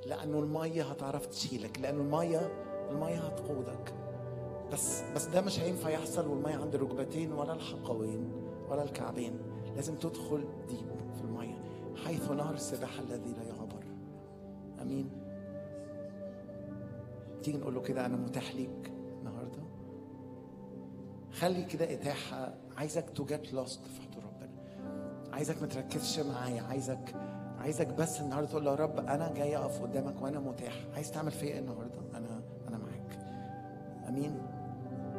لانه الميه هتعرف تشيلك لانه الميه الميه هتقودك بس بس ده مش هينفع يحصل والميه عند الركبتين ولا الحقوين ولا الكعبين لازم تدخل ديب في الميه حيث نهر السباحه الذي لا يعبر امين تيجي نقول له كده انا متاح ليك النهارده خلي كده اتاحه عايزك تو جيت لوست في حضور ربنا عايزك ما تركزش معايا عايزك عايزك بس النهارده تقول له يا رب انا جاي اقف قدامك وانا متاح عايز تعمل فيا ايه النهارده انا انا معاك امين